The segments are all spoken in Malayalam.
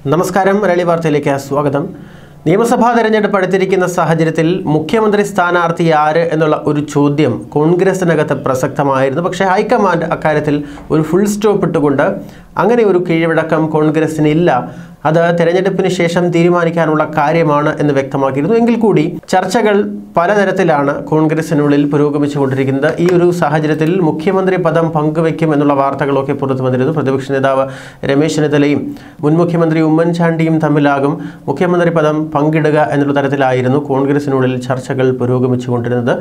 നമസ്കാരം മലയാളി വാർത്തയിലേക്ക് സ്വാഗതം നിയമസഭാ തെരഞ്ഞെടുപ്പ് അടുത്തിരിക്കുന്ന സാഹചര്യത്തിൽ മുഖ്യമന്ത്രി സ്ഥാനാർത്ഥി ആര് എന്നുള്ള ഒരു ചോദ്യം കോൺഗ്രസിനകത്ത് പ്രസക്തമായിരുന്നു പക്ഷേ ഹൈക്കമാൻഡ് അക്കാര്യത്തിൽ ഒരു ഫുൾ സ്റ്റോപ്പ് ഇട്ടുകൊണ്ട് അങ്ങനെ ഒരു കീഴ്വഴക്കം കോൺഗ്രസിനില്ല അത് തെരഞ്ഞെടുപ്പിന് ശേഷം തീരുമാനിക്കാനുള്ള കാര്യമാണ് എന്ന് വ്യക്തമാക്കിയിരുന്നു എങ്കിൽ കൂടി ചർച്ചകൾ പലതരത്തിലാണ് കോൺഗ്രസിനുള്ളിൽ പുരോഗമിച്ചുകൊണ്ടിരിക്കുന്നത് ഈ ഒരു സാഹചര്യത്തിൽ മുഖ്യമന്ത്രി പദം പങ്കുവയ്ക്കും എന്നുള്ള വാർത്തകളൊക്കെ പുറത്തു വന്നിരുന്നു പ്രതിപക്ഷ നേതാവ് രമേശ് ചെന്നിത്തലയും മുൻ മുഖ്യമന്ത്രി ഉമ്മൻചാണ്ടിയും തമ്മിലാകും മുഖ്യമന്ത്രി പദം പങ്കിടുക എന്നുള്ള തരത്തിലായിരുന്നു കോൺഗ്രസിനുള്ളിൽ ചർച്ചകൾ പുരോഗമിച്ചുകൊണ്ടിരുന്നത്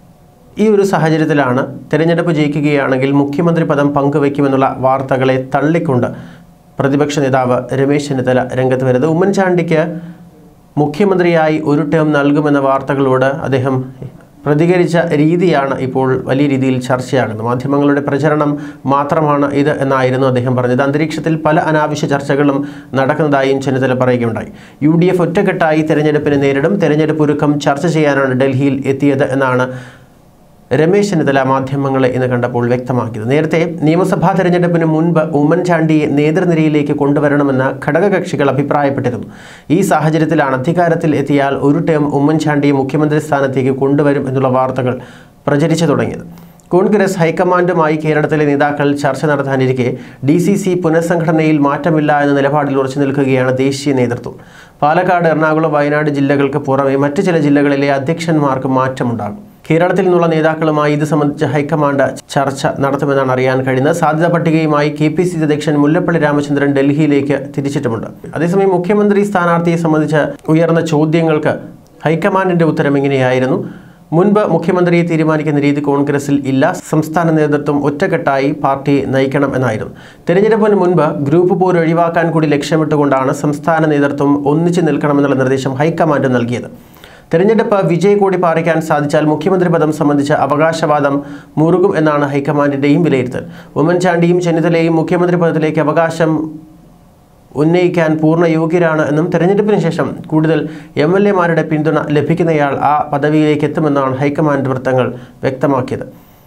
ഈ ഒരു സാഹചര്യത്തിലാണ് തെരഞ്ഞെടുപ്പ് ജയിക്കുകയാണെങ്കിൽ മുഖ്യമന്ത്രി പദം പങ്കുവയ്ക്കുമെന്നുള്ള വാർത്തകളെ തള്ളിക്കൊണ്ട് പ്രതിപക്ഷ നേതാവ് രമേശ് ചെന്നിത്തല രംഗത്ത് വരുന്നത് ഉമ്മൻചാണ്ടിക്ക് മുഖ്യമന്ത്രിയായി ഒരു ടേം നൽകുമെന്ന വാർത്തകളോട് അദ്ദേഹം പ്രതികരിച്ച രീതിയാണ് ഇപ്പോൾ വലിയ രീതിയിൽ ചർച്ചയാകുന്നത് മാധ്യമങ്ങളുടെ പ്രചരണം മാത്രമാണ് ഇത് എന്നായിരുന്നു അദ്ദേഹം പറഞ്ഞത് അന്തരീക്ഷത്തിൽ പല അനാവശ്യ ചർച്ചകളും നടക്കുന്നതായും ചെന്നിത്തല പറയുകയുണ്ടായി യു ഡി എഫ് ഒറ്റക്കെട്ടായി തെരഞ്ഞെടുപ്പിനെ നേരിടും തെരഞ്ഞെടുപ്പ് ഒരുക്കം ചർച്ച ചെയ്യാനാണ് ഡൽഹിയിൽ എത്തിയത് എന്നാണ് രമേശ് ചെന്നിത്തല മാധ്യമങ്ങളെ ഇന്ന് കണ്ടപ്പോൾ വ്യക്തമാക്കിയത് നേരത്തെ നിയമസഭാ തെരഞ്ഞെടുപ്പിന് മുൻപ് ഉമ്മൻചാണ്ടിയെ നേതൃനിരയിലേക്ക് കൊണ്ടുവരണമെന്ന് ഘടകകക്ഷികൾ അഭിപ്രായപ്പെട്ടിരുന്നു ഈ സാഹചര്യത്തിലാണ് അധികാരത്തിൽ എത്തിയാൽ ഒരു ടേം ഉമ്മൻചാണ്ടിയെ മുഖ്യമന്ത്രി സ്ഥാനത്തേക്ക് കൊണ്ടുവരും എന്നുള്ള വാർത്തകൾ പ്രചരിച്ചു തുടങ്ങിയത് കോൺഗ്രസ് ഹൈക്കമാൻഡുമായി കേരളത്തിലെ നേതാക്കൾ ചർച്ച നടത്താനിരിക്കെ ഡി സി സി പുനഃസംഘടനയിൽ മാറ്റമില്ല എന്ന നിലപാടിൽ ഉറച്ചു നിൽക്കുകയാണ് ദേശീയ നേതൃത്വം പാലക്കാട് എറണാകുളം വയനാട് ജില്ലകൾക്ക് പുറമെ മറ്റ് ചില ജില്ലകളിലെ അധ്യക്ഷന്മാർക്ക് മാറ്റമുണ്ടാകും കേരളത്തിൽ നിന്നുള്ള നേതാക്കളുമായി ഇത് സംബന്ധിച്ച് ഹൈക്കമാൻഡ് ചർച്ച നടത്തുമെന്നാണ് അറിയാൻ കഴിയുന്നത് സാധ്യതാ പട്ടികയുമായി കെ പി സി സി അധ്യക്ഷൻ മുല്ലപ്പള്ളി രാമചന്ദ്രൻ ഡൽഹിയിലേക്ക് തിരിച്ചിട്ടുമുണ്ട് അതേസമയം മുഖ്യമന്ത്രി സ്ഥാനാർത്ഥിയെ സംബന്ധിച്ച് ഉയർന്ന ചോദ്യങ്ങൾക്ക് ഹൈക്കമാൻഡിന്റെ ഉത്തരം ഇങ്ങനെയായിരുന്നു മുൻപ് മുഖ്യമന്ത്രിയെ തീരുമാനിക്കുന്ന രീതി കോൺഗ്രസിൽ ഇല്ല സംസ്ഥാന നേതൃത്വം ഒറ്റക്കെട്ടായി പാർട്ടി നയിക്കണം എന്നായിരുന്നു തെരഞ്ഞെടുപ്പിന് മുൻപ് ഗ്രൂപ്പ് പോർ ഒഴിവാക്കാൻ കൂടി ലക്ഷ്യമിട്ടുകൊണ്ടാണ് സംസ്ഥാന നേതൃത്വം ഒന്നിച്ചു നിൽക്കണമെന്നുള്ള നിർദ്ദേശം ഹൈക്കമാൻഡ് നൽകിയത് തെരഞ്ഞെടുപ്പ് വിജയ കൂടി പാറിക്കാൻ സാധിച്ചാൽ മുഖ്യമന്ത്രി പദം സംബന്ധിച്ച അവകാശവാദം മുറുകും എന്നാണ് ഹൈക്കമാൻഡിന്റെയും വിലയിരുത്തൽ ഉമ്മൻചാണ്ടിയും ചെന്നിത്തലയും മുഖ്യമന്ത്രി പദത്തിലേക്ക് അവകാശം ഉന്നയിക്കാൻ പൂർണ്ണ യോഗ്യരാണ് എന്നും തെരഞ്ഞെടുപ്പിന് ശേഷം കൂടുതൽ എം എൽ എമാരുടെ പിന്തുണ ലഭിക്കുന്നയാൾ ആ പദവിയിലേക്ക് എത്തുമെന്നാണ് ഹൈക്കമാൻഡ് വൃത്തങ്ങൾ വ്യക്തമാക്കിയത്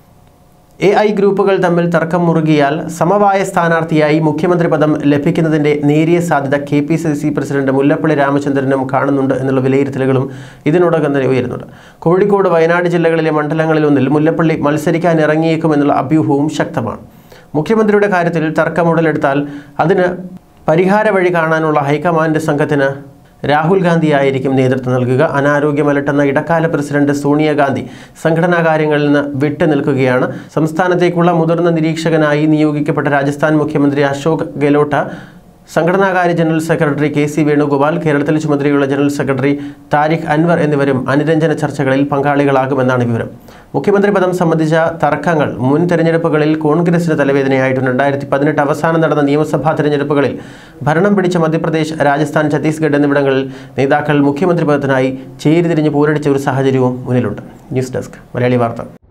എ ഐ ഗ്രൂപ്പുകൾ തമ്മിൽ തർക്കം മുറുകിയാൽ സമവായ സ്ഥാനാർത്ഥിയായി മുഖ്യമന്ത്രി പദം ലഭിക്കുന്നതിന്റെ നേരിയ സാധ്യത K P C C president Mullappally രാമചന്ദ്രനും കാണുന്നുണ്ട് എന്നുള്ള വിലയിരുത്തലുകളും ഇതിനോടകം തന്നെ ഉയരുന്നുണ്ട് കോഴിക്കോട് വയനാട് ജില്ലകളിലെ മണ്ഡലങ്ങളിലൊന്നിൽ മുല്ലപ്പള്ളി മത്സരിക്കാൻ ഇറങ്ങിയേക്കും എന്നുള്ള അഭ്യൂഹവും ശക്തമാണ് മുഖ്യമന്ത്രിയുടെ കാര്യത്തിൽ തർക്കം ഉടലെടുത്താൽ അതിന് പരിഹാര വഴി കാണാനുള്ള ഹൈക്കമാൻഡ് സംഘത്തിന് രാഹുൽ ഗാന്ധി ആയിരിക്കും നേതൃത്വം നൽകുക അനാരോഗ്യം അലട്ടുന്ന ഇടക്കാല പ്രസിഡന്റ് സോണിയാഗാന്ധി സംഘടനാ കാര്യങ്ങളിൽ നിന്ന് വിട്ടു നിൽക്കുകയാണ് സംസ്ഥാനത്തേക്കുള്ള മുതിർന്ന നിരീക്ഷകനായി നിയോഗിക്കപ്പെട്ട രാജസ്ഥാൻ മുഖ്യമന്ത്രി അശോക് ഗെലോട്ട സംഘടനാകാര്യ general secretary K C Venugopal കേരളത്തിൽ ചുമതലയുള്ള ജനറൽ സെക്രട്ടറി താരിഖ് അൻവർ എന്നിവരും അനുരഞ്ജന ചർച്ചകളിൽ പങ്കാളികളാകുമെന്നാണ് വിവരം മുഖ്യമന്ത്രി പദം സംബന്ധിച്ച തർക്കങ്ങൾ മുൻ തെരഞ്ഞെടുപ്പുകളിൽ കോൺഗ്രസിന് തലവേദനയായിട്ടുണ്ട് രണ്ടായിരത്തി പതിനെട്ട് അവസാനം നടന്ന നിയമസഭാ തെരഞ്ഞെടുപ്പുകളിൽ ഭരണം പിടിച്ച മധ്യപ്രദേശ് രാജസ്ഥാൻ ഛത്തീസ്ഗഡ് എന്നിവിടങ്ങളിൽ നേതാക്കൾ മുഖ്യമന്ത്രി പദത്തിനായി ചേരിതിരിഞ്ഞ് പോരടിച്ച ഒരു സാഹചര്യവും മുന്നിലുണ്ട് ന്യൂസ് ഡെസ്ക് മലയാളി വാർത്ത